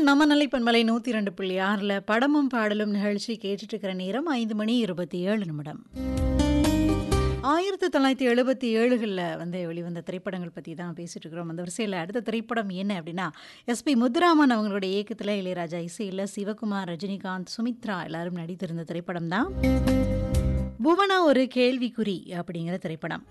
நம்ம நிலைப்பண்பலை நூற்றி ரெண்டு புள்ளி ஆறில் படமும் பாடலும் நிகழ்ச்சி கேட்டுட்டு இருக்கிற நேரம் ஐந்து மணி இருபத்தி ஏழு நிமிடம் ஆயிரத்தி தொள்ளாயிரத்தி எழுபத்தி ஏழுகளில் வந்து வெளிவந்த திரைப்படங்கள் பற்றி தான் பேசிட்டு இருக்கிறோம் அந்த வரிசையில் அடுத்த திரைப்படம் என்ன அப்படின்னா எஸ்பி முத்துராமன் அவங்களுடைய இயக்கத்தில் இளையராஜா இசையில் சிவகுமார் ரஜினிகாந்த் சுமித்ரா எல்லாரும் நடித்திருந்த திரைப்படம் தான் புவனா ஒரு கேள்விக்குறி அப்படிங்கிற திரைப்படம்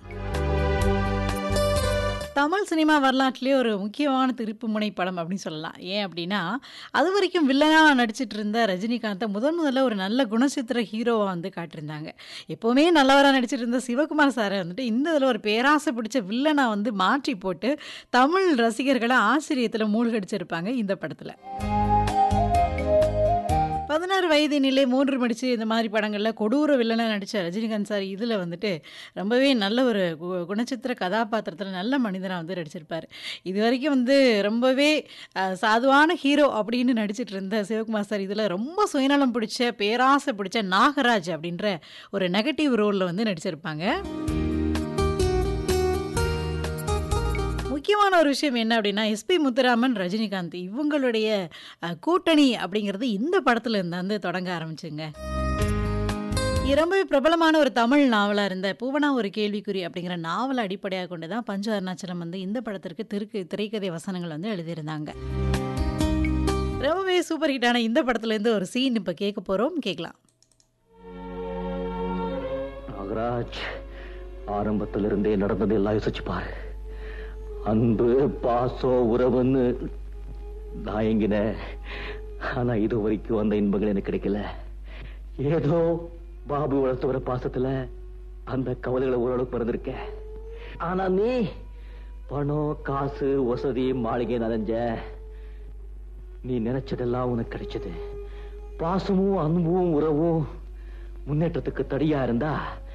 தமிழ் சினிமா வரலாற்றிலே ஒரு முக்கியமான திருப்புமுனை படம் அப்படின்னு சொல்லலாம் ஏன் அப்படின்னா அது வரைக்கும் வில்லனாக நடிச்சிட்டு இருந்த ரஜினிகாந்தை முதன் முதல்ல ஒரு நல்ல குணச்சித்திர ஹீரோவாக வந்து காட்டியிருந்தாங்க எப்போவுமே நல்லவராக நடிச்சிட்டு இருந்த சிவகுமார் சாரை வந்துட்டு இந்த இதில் ஒரு பேராசை பிடிச்ச வில்லனை வந்து மாற்றி போட்டு தமிழ் ரசிகர்களை ஆச்சரியத்தில் மூழ்கடிச்சிருப்பாங்க இந்த படத்தில் பதினாறு வயது நிலை மூன்று மடிச்சு இந்த மாதிரி படங்களில் கொடூர வில்லனாக நடித்த ரஜினிகாந்த் சார் இதில் வந்துட்டு ரொம்பவே நல்ல ஒரு கு- குணச்சித்திர கதாபாத்திரத்தில் நல்ல மனிதனாக வந்து நடிச்சிருப்பார் இது வரைக்கும் வந்து ரொம்பவே அஹ், சாதுவான ஹீரோ அப்படின்னு நடிச்சிட்டு இருந்த சிவகுமார் சார் இதில் ரொம்ப சுயநலம் பிடிச்ச பேராசை பிடிச்ச நாகராஜ் அப்படின்ற ஒரு நெகட்டிவ் ரோலில் வந்து நடிச்சிருப்பாங்க முக்கியமான ஒரு விஷயம் என்ன அப்படின்னா எஸ்பி முத்துராமன் ரஜினிகாந்த் இவங்களுடைய அஹ், கூட்டணி அப்படிங்கிறது இந்த படத்துல இருந்து வந்து தொடங்க ஆரம்பிச்சுங்க இது ரொம்பவே பிரபலமான ஒரு தமிழ் நாவலாக இருந்த பூவனா ஒரு கேள்விக்குறி அப்படிங்கிற நாவலை அடிப்படையாக கொண்டு தான் பஞ்சு அருணாச்சலம் வந்து இந்த படத்திற்கு திருக்கு திரைக்கதை வசனங்கள் வந்து எழுதியிருந்தாங்க ரொம்பவே சூப்பர் ஹிட்டான இந்த படத்துல இருந்து ஒரு சீன் இப்போ கேட்க போகிறோம் கேட்கலாம் நாகராஜ் ஆரம்பத்துல இருந்தே நடந்தது எல்லாம் யோசிச்சு பாரு அன்பு பாசம் உறவுன்னு நான் எங்கினேன் ஆனா இது வரைக்கும் அந்த இன்பங்கள் எனக்கு கிடைக்கல ஏதோ பாபு வளர்த்து வர பாசத்துல அந்த கவலைகளை ஓரளவுக்கு மறந்திருக்கேன் ஆனா நீ பணம் காசு வசதி மாளிகை நனைஞ்ச நீ நினைச்சதெல்லாம் உனக்கு கிடைச்சது பாசமும் அன்பும் உறவும் முன்னேற்றத்துக்கு தடியா இருந்தா